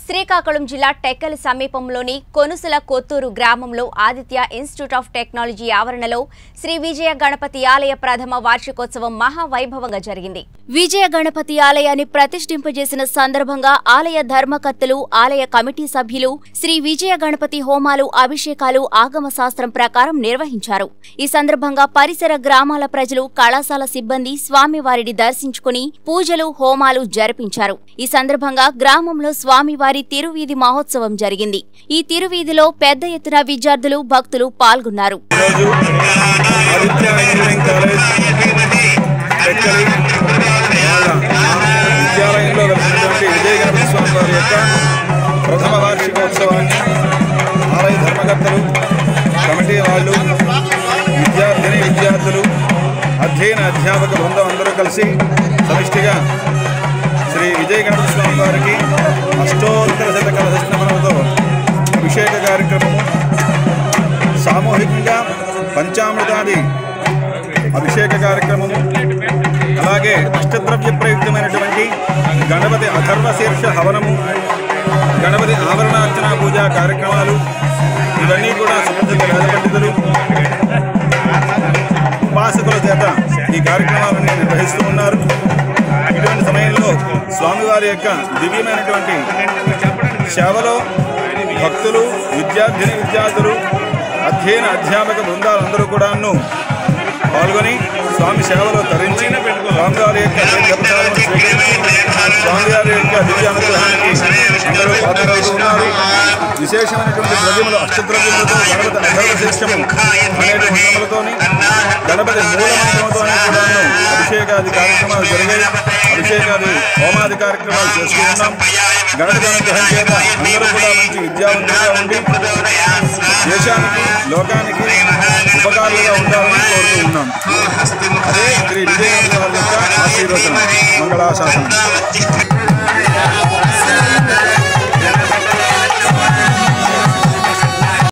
శ్రీకాకుళం జిల్లా టెక్కలి సమీపంలోని కొనుసల కొత్తూరు గ్రామంలో ఆదిత్య ఇన్స్టిట్యూట్ ఆఫ్ టెక్నాలజీ ఆవరణలో శ్రీ విజయ గణపతి ఆలయ ప్రథమ వార్షికోత్సవం మహావైభవంగా జరిగింది విజయ గణపతి ఆలయాన్ని ప్రతిష్ఠింపజేసిన సందర్భంగా ఆలయ ధర్మకర్తలు ఆలయ కమిటీ సభ్యులు శ్రీ విజయ గణపతి హోమాలు అభిషేకాలు ఆగమ శాస్త్రం ప్రకారం నిర్వహించారు ఈ సందర్భంగా పరిసర గ్రామాల ప్రజలు కళాశాల సిబ్బంది స్వామివారిని దర్శించుకుని పూజలు హోమాలు జరిపించారు ఈ సందర్భంగా గ్రామంలో స్వామివారి తిరువీధి మహోత్సవం జరిగింది ఈ తిరువీధిలో పెద్ద ఎత్తున విద్యార్థులు భక్తులు పాల్గొన్నారు ఈరోజు ఆదిత్య ఇంజనీరింగ్ కాలేజ్ టెక్కలి వాళ్ళ విద్యాలయంలో వెలిసినటువంటి విజయ గణపతి స్వామి వారి యొక్క ప్రథమ వార్షికోత్సవాన్ని ఆలయ ధర్మకర్తలు కమిటీ వాళ్ళు విద్యార్థిని విద్యార్థులు అధ్యయన అధ్యాపక బృందం అందరూ కలిసి సమిష్టిగా శ్రీ విజయ గణపతి స్వామి వారికి అష్టోత్తర శతకాల దర్శనమనతో అభిషేక కార్యక్రమము సామూహికంగా పంచామృతాది అభిషేక కార్యక్రమము అలాగే అష్టద్రవ్య ప్రయుక్తమైనటువంటి గణపతి అథర్వ శీర్ష హవనము గణపతి ఆవరణార్చన పూజా కార్యక్రమాలు ఇవన్నీ కూడా సుప్రసిద్ధ వేద పండితులు ఉపాసకుల చేత ఈ కార్యక్రమాలన్నీ నిర్వహిస్తూ ఉన్నారు ఇటువంటి సమయంలో స్వామివారి యొక్క దివ్యమైనటువంటి సేవలో భక్తులు విద్యార్థిని విద్యార్థులు అధ్యయన అధ్యాపక బృందాలందరూ కూడాను పాల్గొని స్వామి సేవలో తరించి స్వామివారి యొక్క దీర్ఘప్రసాదం స్వీకరించి స్వామివారి యొక్క దివ్యానుగ్రహానికి అందరూ పాత్రలవుతూ ఉన్నారు విశేషమైనటువంటి ద్రవ్యములు అష్టద్రవ్యములతో గణపతి అధర్వ శిక్షము అనేటి మంత్రములతోని గణపతి మూలమంత్రముతోని కూడాను అభిషేకాది కార్యక్రమాలు జరిగాయి అభిషేకాది హోమాది కార్యక్రమాలు చేస్తూ ఉన్నాం గణపతి అనుగ్రహం చేత అందరూ కూడా మంచి విద్యావంతులుగా ఉండి దేశానికి లోకానికి ఉపకారులుగా ఉండాలని కోరుతూ ఉన్నాం అదే శ్రీ విజయనగరం వారి యొక్క ఆశీర్వచనం మంగళాశాసనం